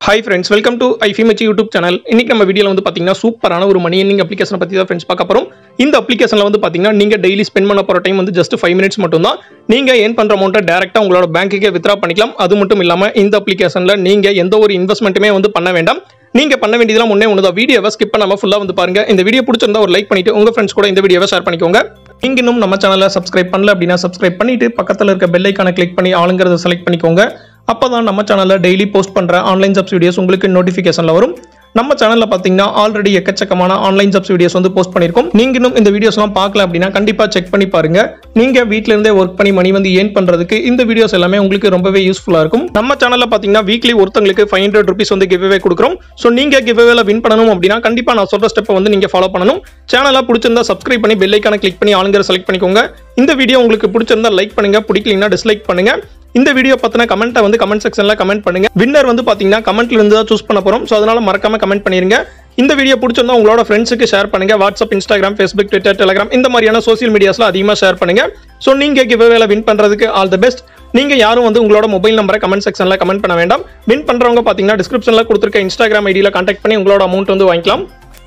hi friends welcome to ஐஃபிமச்சி YouTube channel இன்னைக்கு நம்ம வீடியோவில் வந்து பார்த்தீங்கன்னா சூப்பரான ஒரு மணி எண்ணிங் அப்ளிகேஷனை பற்றி தான் ஃப்ரெண்ட்ஸ் பார்க்க போகிறோம் இந்த அப்ளிகேஷனில் வந்து பார்த்தீங்கன்னா நீங்கள் டெய்லி ஸ்பெண்ட் பண்ண போகிற டைம் வந்து ஜஸ்ட் ஃபைவ் மினிட்ஸ் மட்டும் தான் நீங்கள் ஏன் பண்ணுற அமௌண்ட்டை டேரெக்டாக உங்களோட பேங்க்குக்கே வித்ரா பண்ணிக்கலாம் அது மட்டும் இல்லாமல் இந்த அப்ளிகேஷனில் நீங்கள் எந்த ஒரு இன்வெஸ்ட்மெண்ட்டுமே வந்து பண்ண வேண்டாம் நீங்க பண்ண வேண்டியதெல்லாம் முன்னே ஒன்று தான் வீடியோவை ஸ்கிப் பண்ணாம ஃபுல்லா வந்து பாருங்க இந்த வீடியோ பிடிச்சிருந்தா ஒரு லைக் பண்ணிட்டு உங்க ஃப்ரெண்ட்ஸ் கூட இந்த வீடியோவை ஷேர் பண்ணிக்கோங்க நீங்க இன்னும் நம்ம சேனலை சப்ஸ்கிரைப் பண்ணல அப்படின்னா சப்ஸ்கிரைப் பண்ணிட்டு பக்கத்துல இருக்க பெல் ஐக்கானை கிளிக் பண்ணி ஆளுங்கிறத செலக்ட் பண்ணிக்கோங்க அப்பதான் நம்ம சேனல்ல டெய்லி போஸ்ட் பண்ற ஆன்லைன் ஜப்ஸ் வீடியோஸ் உங்களுக்கு நோட்டிஃபிகேஷன்ல வரும் நம்ம சேனல்ல பாத்தீங்கன்னா ஆல்ரெடி எக்கச்சக்கமான ஆன்லைன் ஜப்ஸ் வீடியோஸ் வந்து போஸ்ட் பண்ணிருக்கோம் நீங்க இன்னும் இந்த வீடியோஸ்லாம் பார்க்கல அப்படின்னா கண்டிப்பா செக் பண்ணி பாருங்க நீங்க வீட்ல இருந்தே ஒர்க் பண்ணி மணி வந்து ஏர்ன் பண்றதுக்கு இந்த வீடியோஸ் எல்லாமே உங்களுக்கு ரொம்பவே யூஸ்ஃபுல்லா இருக்கும் நம்ம சேனல்ல பாத்தீங்கன்னா வீக்லி ஒருத்தங்களுக்கு ஃபைவ் ஹண்ட்ரட் ருபீஸ் வந்து கிவ்வே கொடுக்குறோம் ஸோ நீங்க கிவ்வேல வின் பண்ணணும் அப்படின்னா கண்டிப்பா நான் சொல்ற ஸ்டெப்பை வந்து நீங்க ஃபாலோ பண்ணணும் சேனலா பிடிச்சிருந்தா சப்ஸ்கிரைப் பண்ணி பெல் ஐக்கான கிளிக் பண்ணி ஆளுங்கிற செலக்ட் பண்ணிக்கோங்க இந்த வீடியோ உங்களுக்கு பிடிச்சிருந்தா லைக் பண்ணுங்க பிடிக்கலனா டிஸ்லைக் பண்ணுங்க இந்த வீடியோ பத்தின கமெண்ட்டை வந்து கமெண்ட் செக்ஷன்ல கமெண்ட் பண்ணுங்க வின்னர் வந்து பாத்தீங்கன்னா கமெண்ட்ல இருந்து தான் சூஸ் பண்ண போறோம் ஸோ அதனால மறக்காம கமெண்ட் பண்ணிருங்க இந்த வீடியோ பிடிச்சிருந்தா உங்களோட ஃப்ரெண்ட்ஸுக்கு ஷேர் பண்ணுங்க WhatsApp Instagram Facebook Twitter Telegram இந்த மாதிரியான சோசியல் மீடியாஸ்ல அதிகமாக ஷேர் பண்ணுங்க ஸோ நீங்க கிவ்வேல வின் பண்றதுக்கு ஆல் தி பெஸ்ட் நீங்க யாரும் வந்து உங்களோட மொபைல் நம்பரை கமெண்ட் செக்ஷன்ல கமெண்ட் பண்ண வேண்டாம் வின் பண்றவங்க பாத்தீங்கன்னா டிஸ்கிரிப்ஷன்ல கொடுத்துருக்க இன்ஸ்டாகிராம் ஐடியில கான்டாக்ட் பண்ணி உங்களோட அமௌண்ட் வந்து வாங்கிக்கலாம்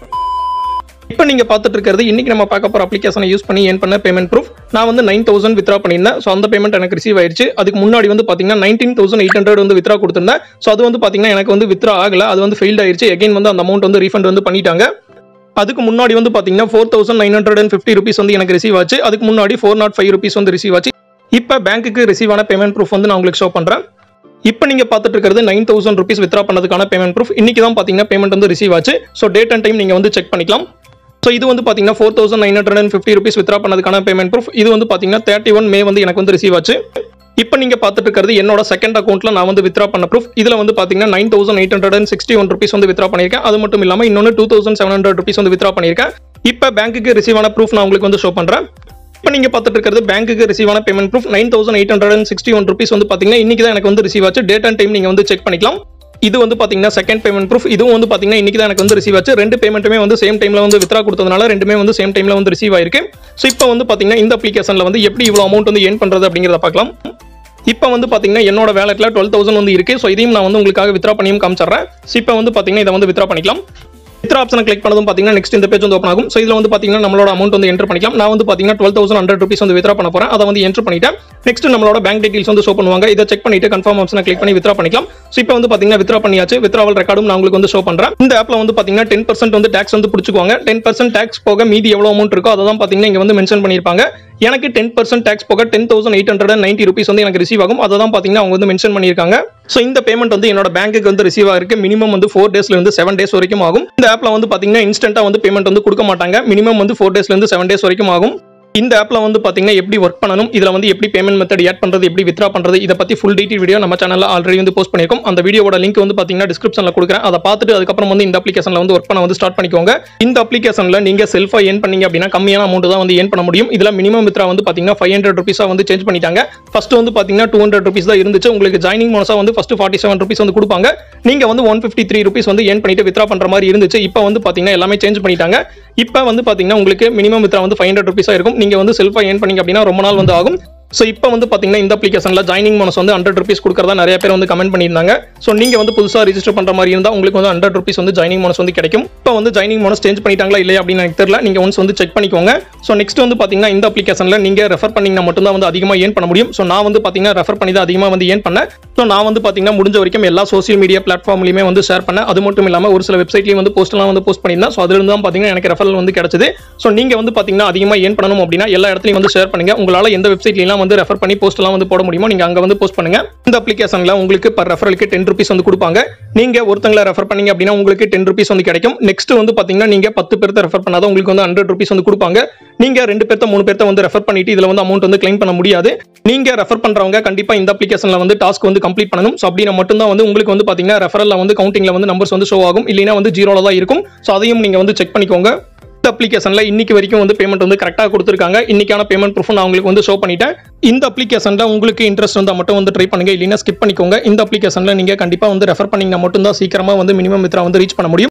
இப்போ நீங்க பார்த்துட்டு இருக்கிறது இன்னைக்கு நம்ம பார்க்க போற அப்ளிகேஷனை யூஸ் பண்ணி ஏன் பண்ண பேமெண்ட் ப்ரூஃப் நான் வந்து நைன் தௌசண்ட் வித்ரா பண்ணியிருந்தேன் ஸோ அந்த பேமெண்ட் எனக்கு ரிசீவ் ஆயிருச்சு அதுக்கு முன்னாடி வந்து பாத்தீங்கன்னா நைன்டீன் தௌசண்ட் எயிட் ஹண்ட்ரட் வந்து வித்ரா கொடுத்திருந்தேன் ஸோ அது வந்து பாத்தீங்கன்னா எனக்கு வந்து வித்ரா ஆகல அது வந்து ஃபெயில்ட் ஆயிருச்சு எகைன் வந்து அந்த அமௌண்ட் வந்து ரீஃபண்ட் வந்து பண்ணிட்டாங்க அதுக்கு முன்னாடி வந்து பாத்தீங்கன்னா four thousand nine hundred and fifty rupees வந்து எனக்கு ரிசீவ் ஆச்சு அதுக்கு முன்னாடி ஃபோர் நாட் ஃபைவ் ருபீஸ் வந்து ரிசீவ் ஆச்சு இப்போ பேங்க்குக்கு ரிசீவ் ஆன பேமெண்ட் ப்ரூஃப் வந்து நான் உங்களுக்கு ஷோ பண்றேன் இப்போ நீங்க பார்த்துட்டு இருக்கிறது நைன் தௌசண்ட் ருபீஸ் வித்ரா பண்ணதுக்கான பேமெண்ட் ப்ரூஃப் இன்னைக்கு தான் பாத்தீங்கன்னா பேமெண்ட் வந்து ரிசீவ் ஆச்சு ஸோ டேட் அண்ட் டைம் நீங்க வந்து செக் பண்ணிக்கலாம் ஸோ இது வந்து பார்த்தீங்கன்னா four thousand nine hundred and fifty rupees withdraw பண்ணதுக்கான பேமெண்ட் ப்ரூஃப் இது வந்து பார்த்தீங்கன்னா தேர்ட்டி ஒன் மே வந்து எனக்கு வந்து ரிசீவ் ஆச்சு இப்போ நீங்க பார்த்துட்டு இருக்கிறது என்னோட செகண்ட் அக்கௌண்ட்ல நான் வந்து வித்ரா பண்ண ப்ரூஃப் இதுல வந்து பாத்தீங்கன்னா nine thousand eight hundred and sixty one rupees வந்து வித்ரா பண்ணியிருக்கேன் அது மட்டும் இல்லாம இன்னொன்று two thousand seven hundred rupees வந்து வித்ரா பண்ணியிருக்கேன் இப்போ பேங்க்குக்கு ரிசீவ் ஆன ப்ரூஃப் நான் உங்களுக்கு வந்து ஷோ பண்றேன் இப்போ நீங்க பார்த்துட்டு இருக்கிறது பேங்க்குக்கு ரிசீவ் ஆன payment proof nine thousand eight hundred and sixty one rupees வந்து பாத்தீங்கன்னா இன்னைக்கு தான் எனக்கு வந்து ரிசீவ் ஆச்சு டேட் அண்ட் டைம் நீங்க வந்து செக் பண்ணிக்கலாம் இது வந்து பாத்தீங்கன்னா செகண்ட் பேமெண்ட் ப்ரூஃப் இதுவும் வந்து பாத்தீங்கன்னா இன்னைக்கு தான் எனக்கு வந்து ரிசீவ் ஆச்சு ரெண்டு பேமெண்ட்டுமே வந்து சேம் டைம்ல வந்து வித்ரா கொடுத்ததுனால ரெண்டுமே வந்து சேம் டைம்ல வந்து ரிசீவ் ஆயிருக்கு ஸோ இப்போ வந்து பாத்தீங்கன்னா இந்த அப்ளிகேஷன்ல வந்து எப்படி இவ்வளவு அமௌண்ட் வந்து ஏன் பண்றது அப்படிங்கிறத பார்க்கலாம் இப்போ வந்து பாத்தீங்கன்னா என்னோட வேலட்ல டுவெல் தௌசண்ட் வந்து இருக்கு ஸோ இதையும் நான் வந்து உங்களுக்காக வித்ரா பண்ணியும் காமிச்சிடுறேன் ஸோ இப்போ வந்து பாத்தீங்கன்னா இதை வந்து வித்ரா பண்ணிக்கலாம் வித்ரா ஆப்ஷனை கிளிக் பண்ணதும் பாத்தீங்கன்னா நெக்ஸ்ட் இந்த பேஜ் வந்து ஓப்பன் ஆகும் ஸோ இதில் வந்து பாத்தீங்கன்னா நம்மளோட அமௌண்ட் வந்து என்டர் பண்ணிக்கலாம் நான் வந்து பாத்தீங்கன்னா டுவெல் தௌசண்ட் ஹண்ட்ரட் ருபீஸ் வந்து வித்ரா பண்ண போறேன் அதை வந்து என்டர் பண்ணிட்டேன் நெக்ஸ்ட் நம்மளோட பேங்க் டீடைல்ஸ் வந்து ஷோ பண்ணுவாங்க இதை செக் பண்ணிட்டு கன்ஃபார்ம் ஆப்ஷனை கிளிக் பண்ணி வித்ரா பண்ணிக்கலாம் ஸோ இப்போ வந்து பாத்தீங்கன்னா வித்ரா பண்ணியாச்சு வித்ராவல் ரெக்கார்டும் நான் உங்களுக்கு வந்து ஷோ பண்றேன் இந்த ஆப்ல வந்து பாத்தீங்கன்னா டென் பர்சன்ட் வந்து டேக்ஸ் வந்து பிடிச்சிக்குவாங்க டென் பர்சன்ட் டேக்ஸ் போக மீதி எவ்வளவு அமௌண்ட் இருக்கோ அதை தான் பாத்தீங்கன்னா இங்க வந்து மென்ஷன் பண்ணியிருப்பாங்க எனக்கு டென் பர்சன்ட் டேக்ஸ் போக ten thousand eight hundred and ninety rupees வந்து எனக்கு ரிசீவ் ஆகும் அதை தான் பாத்தீங்கன்னா அவங்க வந்து மென்ஷன் பண்ணியிருக்காங்க ஸோ இந்த பேமெண்ட் வந்து என்னோட பேங்க்குக்கு வந்து ரிசீவ் ஆகிருக்கு மினிமம் வந்து ஃபோர் டேஸ்ல இருந்து செவன் டேஸ் வரைக்கும் ஆகும் இந்த ஆப்ல வந்து பாத்தீங்கன்னா இன்ஸ்டன்ட்டா வந்து பேமெண்ட் வந்து கொடுக்க மாட்டாங்க மினிமம் வந்து ஃபோர் டேஸ்ல இருந்து செவன் டேஸ் வரைக்கும் ஆகும் இந்த ஆப்ல வந்து பாத்தீங்கன்னா எப்படி ஒர்க் பண்ணணும் இதுல வந்து எப்படி பேமெண்ட் மெத்தட் ஆட் பண்றது எப்படி வித்ரா பண்றது இதை பத்தி ஃபுல் டீட்டெயில் வீடியோ நம்ம சேனல்ல ஆல்ரெடி வந்து போஸ்ட் பண்ணிருக்கோம் அந்த வீடியோட லிங்க் வந்து பாத்தீங்கன்னா டிஸ்கிரிப்ஷன்ல கொடுக்குறேன் அதை பார்த்துட்டு அதுக்கப்புறம் வந்து இந்த அப்ளிகேஷன்ல வந்து ஒர்க் பண்ண வந்து ஸ்டார்ட் பண்ணிக்கோங்க இந்த அப்ளிகேஷன்ல நீங்க செல்ஃபா ஏன் பண்ணீங்க அப்படின்னா கம்மியான அமௌண்ட் தான் வந்து ஏன் பண்ண முடியும் இதுல மினிமம் வித்ரா வந்து பாத்தீங்கன்னா ஃபைவ் ஹண்ட்ரட் ருபீஸா வந்து சேஞ்ச் பண்ணிட்டாங்க ஃபர்ஸ்ட் வந்து பாத்தீங்கன்னா டூ ஹண்ட்ரட் ருபீஸ் தான் இருந்துச்சு உங்களுக்கு ஜாயினிங் மோனஸா வந்து ஃபர்ஸ்ட் ஃபார்ட்டி செவன் ருபீஸ் வந்து கொடுப்பாங்க நீங்க வந்து ஒன் ஃபிஃப்டி த்ரீ ருபீஸ் வந்து ஏன் பண்ணிட்டு வித்ரா பண்ற மாதிரி இருந்துச்சு இப்போ வந்து பாத்தீங்கன்னா எல்லாமே சேஞ்ச் பண்ணிட்டாங்க இப்போ வந்து பாத்தீங்கன்னா உங்களுக்கு மினிமம் வித்ரா வந்து ஃபைவ் ஹண்ட்ரட் ருபீஸா இருக்கும் நீங்க வந்து செல்ஃபா ஏன் பண்ணீங்க அப்படின்னா ரொம்ப நாள் வந்து ஆகும் ஸோ இப்போ வந்து பார்த்தீங்கன்னா இந்த அப்ளிகேஷனில் ஜாயினிங் போனஸ் வந்து ஹண்ட்ரட் ருபீஸ் கொடுக்குறதா நிறைய பேர் வந்து கமெண்ட் பண்ணியிருந்தாங்க ஸோ நீங்கள் வந்து புதுசாக ரிஜிஸ்டர் பண்ணுற மாதிரி இருந்தால் உங்களுக்கு வந்து ஹண்ட்ரட் ருபீஸ் வந்து ஜாயினிங் போனஸ் வந்து கிடைக்கும் இப்போ வந்து ஜாயினிங் போனஸ் சேஞ்ச் பண்ணிட்டாங்களா இல்லையா அப்படின்னு எனக்கு தெரியல நீங்கள் ஒன்ஸ் வந்து செக் பண்ணிக்கோங்க ஸோ நெக்ஸ்ட் வந்து பார்த்தீங்கன்னா இந்த அப்ளிகேஷனில் நீங்கள் ரெஃபர் பண்ணிங்கன்னா மட்டும்தான் வந்து அதிகமாக ஏன் பண்ண முடியும் ஸோ நான் வந்து பார்த்தீங்கன்னா ரெஃபர் பண்ணி தான் அதிகமாக வந்து ஏன் பண்ணேன் ஸோ நான் வந்து பார்த்தீங்கன்னா முடிஞ்ச வரைக்கும் எல்லா சோசியல் மீடியா பிளாட்ஃபார்ம்லையுமே வந்து ஷேர் பண்ணேன் அது மட்டும் இல்லாமல் ஒரு சில வெப்சைட்லையும் வந்து போஸ்ட்லாம் வந்து போஸ்ட் பண்ணியிருந்தேன் ஸோ அதுலேருந்து தான் பார்த்தீங்கன்னா எனக்கு ரெஃபரல் வந்து கிடைச்சது ஸோ நீங்கள் வந்து பார்த்தீங்கன்னா அதிகமாக ஏன் பண்ணணும் அப்படின்னா எல்லா இடத்துலையும் வந்து ஷேர் பண்ணுங்க உங்களால் எந்த வெப்சைட்லாம் வந்து ரெஃபர் பண்ணி போஸ்ட் எல்லாம் வந்து போட முடியுமோ நீங்க அங்க வந்து போஸ்ட் பண்ணுங்க இந்த அப்ளிகேஷன்ல உங்களுக்கு பர் ரெஃபரலுக்கு டென் ருபீஸ் வந்து கொடுப்பாங்க நீங்க ஒருத்தங்களை ரெஃபர் பண்ணீங்க அப்படின்னா உங்களுக்கு டென் ருபீஸ் வந்து கிடைக்கும் நெக்ஸ்ட் வந்து பாத்தீங்கன்னா நீங்க பத்து பேர்த்த ரெஃபர் பண்ணாதான் உங்களுக்கு வந்து ஹண்ட்ரட் ருபீஸ் வந்து கொடுப்பாங்க நீங்க ரெண்டு பேர்த்த மூணு பேர்த்த வந்து ரெஃபர் பண்ணிட்டு இதுல வந்து அமௌண்ட் வந்து கிளைம் பண்ண முடியாது நீங்க ரெஃபர் பண்றவங்க கண்டிப்பா இந்த அப்ளிகேஷன்ல வந்து டாஸ்க் வந்து கம்ப்ளீட் பண்ணணும் ஸோ அப்படின்னா மட்டும்தான் வந்து உங்களுக்கு வந்து பாத்தீங்கன்னா ரெஃபரல்ல வந்து கவுண்டிங்ல வந்து நம்பர்ஸ் வந்து ஷோ ஆகும் இல்லைன்னா வந்து ஜீரோல தான் இருக்கும் ஸோ அதையும் நீங்க வந்து செக் பண்ணிக்கோங்க இந்த அப்ளிகேஷன்ல இன்னைக்கு வரைக்கும் வந்து பேமெண்ட் வந்து கரெக்டாக கொடுத்துருக்காங்க இன்னைக்கான பேமெண்ட் ப்ரூஃப் நான் உங்களுக்கு வந்து ஷோ பண்ணிட்டேன் இந்த அப்ளிகேஷன்ல உங்களுக்கு இன்ட்ரெஸ்ட் இருந்தால் மட்டும் வந்து ட்ரை பண்ணுங்க இல்லைன்னா ஸ்கிப் பண்ணிக்கோங்க இந்த அப்ளிகேஷன்ல நீங்க கண்டிப்பா வந்து ரெஃபர் பண்ணீங்கன்னா மட்டும் தான் சீக்கிரமா வந்து மினிமம் வித்ரா வந்து ரீச் பண்ண முடியும்